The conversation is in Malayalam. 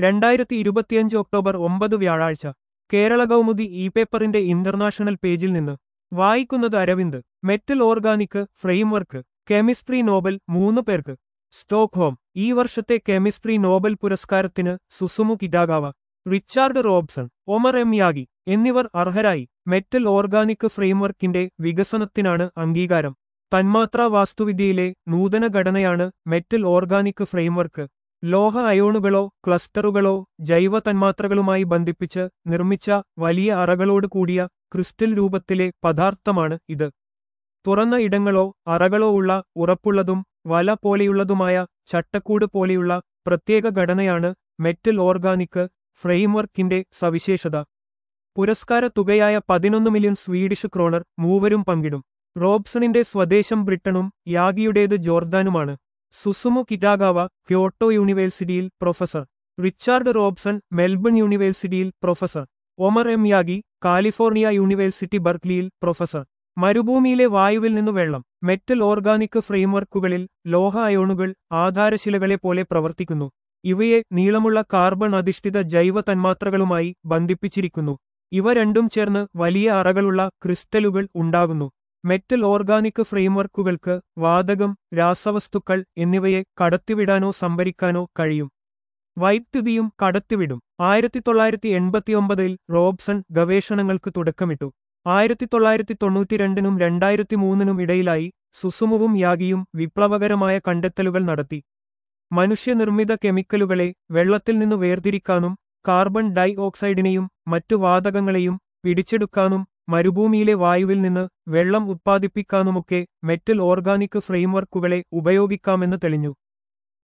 രണ്ടായിരത്തി ഇരുപത്തിയഞ്ച് ഒക്ടോബർ ഒമ്പത് വ്യാഴാഴ്ച കേരള കൗമുദി ഇ പേപ്പറിന്റെ ഇന്റർനാഷണൽ പേജിൽ നിന്ന് വായിക്കുന്നത് Aravind metal organic framework chemistry Nobel മൂന്ന് പേർക്ക് സ്റ്റോക്ക്ഹോം ഈ വർഷത്തെ കെമിസ്ട്രി നോബൽ പുരസ്കാരത്തിന് Susumu Kitagawa Richard Robson Omar M Yaghi എന്നിവർ അർഹരായി മെറ്റൽ ഓർഗാനിക് ഫ്രെയിംവർക്കിന്റെ വികസനത്തിനാണ് അംഗീകാരം തന്മാത്രാ വാസ്തുവിദ്യയിലെ നൂതന ഘടനയാണ് മെറ്റൽ ഓർഗാനിക് ഫ്രെയിംവർക്ക് ലോഹ അയോണുകളോ ക്ലസ്റ്ററുകളോ ജൈവ തന്മാത്രകളുമായി ബന്ധിപ്പിച്ച് നിർമ്മിച്ച വലിയ അറകളോട് കൂടിയ ക്രിസ്റ്റൽ രൂപത്തിലെ പദാർത്ഥമാണ് ഇത് തുറന്ന ഇടങ്ങളോ അറകളോ ഉള്ള ഉറപ്പുള്ളതും വല പോലെയുള്ളതുമായ ചട്ടക്കൂട് പോലെയുള്ള പ്രത്യേക ഘടനയാണ് മെറ്റൽ ഓർഗാനിക് ഫ്രെയിംവർക്കിന്റെ സവിശേഷത പുരസ്കാര തുകയായ പതിനൊന്ന് മില്യൺ സ്വീഡിഷ് ക്രോണർ മൂവരും പങ്കിടും റോബ്സണിന്റെ സ്വദേശം ബ്രിട്ടനും യാഗിയുടേത് ജോർദാനുമാണ് സുസുമു കിറ്റാഗാവ ക്യോട്ടോ യൂണിവേഴ്സിറ്റിയിൽ പ്രൊഫസർ റിച്ചാർഡ് റോബ്സൺ മെൽബൺ യൂണിവേഴ്സിറ്റിയിൽ professor Omar M Yaghi California university ബർക്ലിയിൽ പ്രൊഫസർ മരുഭൂമിയിലെ വായുവിൽ നിന്ന് വെള്ളം മെറ്റൽ ഓർഗാനിക് ഫ്രെയിംവർക്കുകളിൽ ലോഹ അയോണുകൾ ആധാരശിലകളെ പോലെ പ്രവർത്തിക്കുന്നു ഇവയെ നീളമുള്ള കാർബൺ അധിഷ്ഠിത ജൈവ തന്മാത്രകളുമായി ബന്ധിപ്പിച്ചിരിക്കുന്നു ഇവ രണ്ടും ചേർന്ന് വലിയ അറകളുള്ള ക്രിസ്റ്റലുകൾ ഉണ്ടാകുന്നു മെറ്റൽ ഓർഗാനിക് ഫ്രെയിംവർക്കുകൾക്ക് വാതകം രാസവസ്തുക്കൾ എന്നിവയെ കടത്തിവിടാനോ സംഭരിക്കാനോ കഴിയും വൈദ്യുതിയും കടത്തിവിടും ആയിരത്തി തൊള്ളായിരത്തി എൺപത്തിയൊമ്പതിൽ റോബ്സൺ ഗവേഷണങ്ങൾക്ക് തുടക്കമിട്ടു ആയിരത്തി തൊള്ളായിരത്തി തൊണ്ണൂറ്റിരണ്ടിനും രണ്ടായിരത്തി മൂന്നിനും ഇടയിലായി സുസുമുവും യാഗിയും വിപ്ലവകരമായ കണ്ടെത്തലുകൾ നടത്തി മനുഷ്യനിർമ്മിത കെമിക്കലുകളെ വെള്ളത്തിൽ നിന്ന് വേർതിരിക്കാനും കാർബൺ ഡൈ ഓക്സൈഡിനെയും മറ്റു വാതകങ്ങളെയും പിടിച്ചെടുക്കാനും മരുഭൂമിയിലെ വായുവിൽ നിന്ന് വെള്ളം ഉത്പാദിപ്പിക്കാനുമൊക്കെ മെറ്റൽ ഓർഗാനിക് ഫ്രെയിംവർക്കുകളെ ഉപയോഗിക്കാമെന്ന് തെളിഞ്ഞു